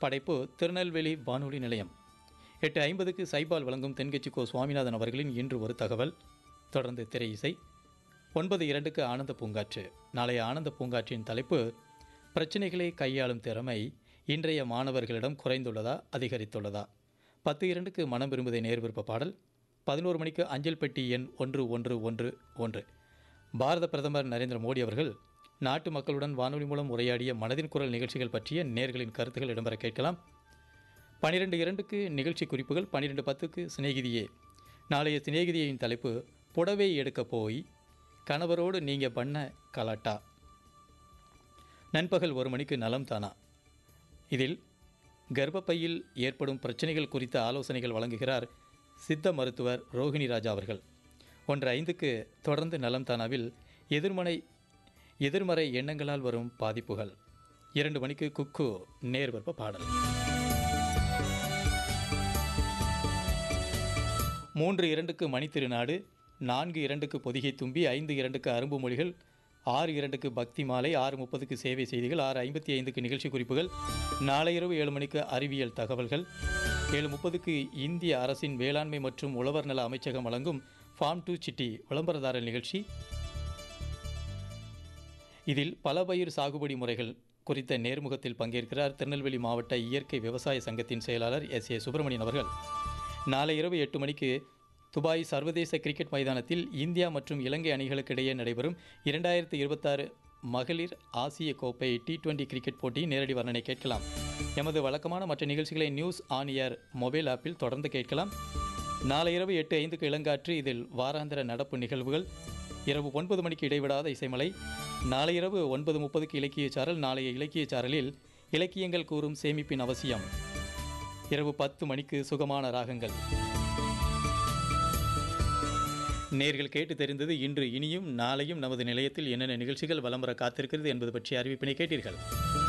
படைப்பு திருநெல்வேலி வானொலி நிலையம் எட்டு ஐம்பதுக்கு சைபால் வழங்கும் தென்கட்சி கோ சுவாமிநாதன் அவர்களின் இன்று ஒரு தகவல் தொடர்ந்து திரை இசை ஒன்பது இரண்டுக்கு ஆனந்த பூங்காற்று நாளைய ஆனந்த பூங்காற்றின் தலைப்பு பிரச்சனைகளை கையாளும் திறமை இன்றைய மாணவர்களிடம் குறைந்துள்ளதா அதிகரித்துள்ளதா பத்து இரண்டுக்கு மனம் விரும்புதை நேர் விருப்ப பாடல் பதினோரு மணிக்கு அஞ்சல் பெட்டி எண் ஒன்று ஒன்று ஒன்று ஒன்று பாரத பிரதமர் நரேந்திர மோடி அவர்கள் நாட்டு மக்களுடன் வானொலி மூலம் உரையாடிய மனதின் குரல் நிகழ்ச்சிகள் பற்றிய நேர்களின் கருத்துக்கள் இடம்பெற கேட்கலாம் பன்னிரெண்டு இரண்டுக்கு நிகழ்ச்சி குறிப்புகள் பன்னிரெண்டு பத்துக்கு சிநேகிதியே நாளைய சிநேகிதியின் தலைப்பு புடவை எடுக்க போய் கணவரோடு நீங்கள் பண்ண கலாட்டா நண்பகல் ஒரு மணிக்கு நலம் தானா இதில் கர்ப்பப்பையில் ஏற்படும் பிரச்சனைகள் குறித்த ஆலோசனைகள் வழங்குகிறார் சித்த மருத்துவர் ரோஹிணி ராஜா அவர்கள் ஒன்று ஐந்துக்கு தொடர்ந்து நலம் தானாவில் எதிர்மனை எதிர்மறை எண்ணங்களால் வரும் பாதிப்புகள் இரண்டு மணிக்கு குக்கு நேர்வற்ப பாடல் மூன்று இரண்டுக்கு மணித்திருநாடு நான்கு இரண்டுக்கு பொதிகை தும்பி ஐந்து இரண்டுக்கு அரும்பு மொழிகள் ஆறு இரண்டுக்கு பக்தி மாலை ஆறு முப்பதுக்கு சேவை செய்திகள் ஆறு ஐம்பத்தி ஐந்துக்கு நிகழ்ச்சி குறிப்புகள் நாளை இரவு ஏழு மணிக்கு அறிவியல் தகவல்கள் ஏழு முப்பதுக்கு இந்திய அரசின் வேளாண்மை மற்றும் உழவர் நல அமைச்சகம் வழங்கும் ஃபார்ம் டு சிட்டி விளம்பரதாரர் நிகழ்ச்சி இதில் பல பயிர் சாகுபடி முறைகள் குறித்த நேர்முகத்தில் பங்கேற்கிறார் திருநெல்வேலி மாவட்ட இயற்கை விவசாய சங்கத்தின் செயலாளர் எஸ் ஏ சுப்பிரமணியன் அவர்கள் நாளை இரவு எட்டு மணிக்கு துபாய் சர்வதேச கிரிக்கெட் மைதானத்தில் இந்தியா மற்றும் இலங்கை அணிகளுக்கு இடையே நடைபெறும் இரண்டாயிரத்தி இருபத்தாறு மகளிர் ஆசிய கோப்பை டி டுவெண்டி கிரிக்கெட் போட்டி நேரடி வர்ணனை கேட்கலாம் எமது வழக்கமான மற்ற நிகழ்ச்சிகளை நியூஸ் ஆன் ஏர் மொபைல் ஆப்பில் தொடர்ந்து கேட்கலாம் நாளை இரவு எட்டு ஐந்துக்கு இளங்காற்று இதில் வாராந்திர நடப்பு நிகழ்வுகள் இரவு ஒன்பது மணிக்கு இடைவிடாத இசைமலை நாளை இரவு ஒன்பது முப்பதுக்கு இலக்கிய சாரல் நாளைய இலக்கிய சாரலில் இலக்கியங்கள் கூறும் சேமிப்பின் அவசியம் இரவு பத்து மணிக்கு சுகமான ராகங்கள் நேர்கள் கேட்டு தெரிந்தது இன்று இனியும் நாளையும் நமது நிலையத்தில் என்னென்ன நிகழ்ச்சிகள் வலம் வர காத்திருக்கிறது என்பது பற்றிய அறிவிப்பினை கேட்டீர்கள்